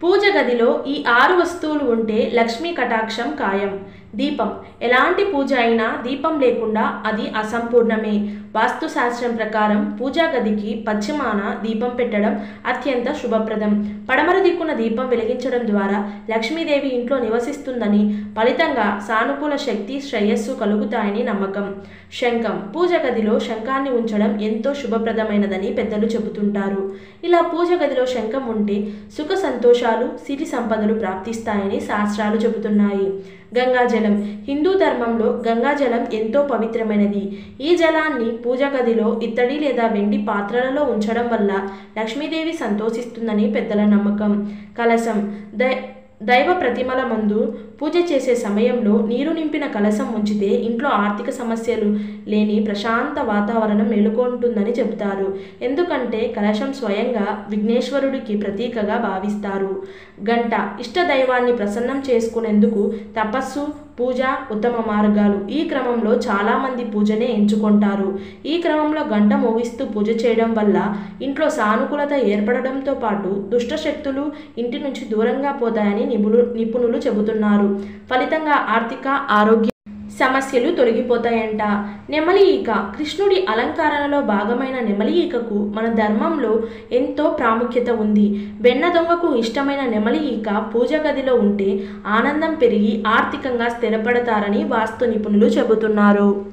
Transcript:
పూజ గదిలో ఈ ఆరు వస్తువులు ఉంటే లక్ష్మీ కటాక్షం ఖాయం దీపం ఎలాంటి పూజ అయినా దీపం లేకుండా అది అసంపూర్ణమే వాస్తుశాస్త్రం ప్రకారం పూజా గదికి పశ్చిమాన దీపం పెట్టడం అత్యంత శుభప్రదం పడమర దిక్కున దీపం వెలిగించడం ద్వారా లక్ష్మీదేవి ఇంట్లో నివసిస్తుందని ఫలితంగా సానుకూల శక్తి శ్రేయస్సు కలుగుతాయని నమ్మకం శంఖం పూజ గదిలో శంఖాన్ని ఉంచడం ఎంతో శుభప్రదమైనదని పెద్దలు చెబుతుంటారు ఇలా పూజ గదిలో శంఖం ఉంటే సుఖ సంతోషాలు సిరి సంపదలు ప్రాప్తిస్తాయని శాస్త్రాలు చెబుతున్నాయి గంగాజలం హిందూ ధర్మంలో గంగాజలం ఎంతో పవిత్రమైనది ఈ జలాన్ని పూజ గదిలో ఇత్తడి లేదా వెండి పాత్రలలో ఉంచడం వల్ల లక్ష్మీదేవి సంతోషిస్తుందని పెద్దల నమ్మకం కలశం దై దైవ ప్రతిమల ముందు పూజ చేసే సమయంలో నీరు నింపిన కలశం ఉంచితే ఇంట్లో ఆర్థిక సమస్యలు లేని ప్రశాంత వాతావరణం నెలకొంటుందని చెబుతారు ఎందుకంటే కలశం స్వయంగా విఘ్నేశ్వరుడికి ప్రతీకగా భావిస్తారు గంట ఇష్ట దైవాన్ని ప్రసన్నం చేసుకునేందుకు తపస్సు పూజ ఉత్తమ మార్గాలు ఈ క్రమంలో చాలామంది పూజనే ఎంచుకుంటారు ఈ క్రమంలో గంట మోగిస్తూ పూజ చేయడం వల్ల ఇంట్లో సానుకూలత ఏర్పడడంతో పాటు దుష్ట శక్తులు ఇంటి నుంచి దూరంగా పోతాయని నిపుణులు నిపుణులు చెబుతున్నారు ఫలితంగా ఆర్థిక ఆరోగ్య సమస్యలు తొలగిపోతాయంట నెమలి ఈక కృష్ణుడి అలంకరణలో భాగమైన నెమలి ఈకకు మన ధర్మంలో ఎంతో ప్రాముఖ్యత ఉంది వెన్న దొంగకు ఇష్టమైన నెమలి ఈక పూజ గదిలో ఉంటే ఆనందం పెరిగి ఆర్థికంగా స్థిరపడతారని వాస్తు నిపుణులు చెబుతున్నారు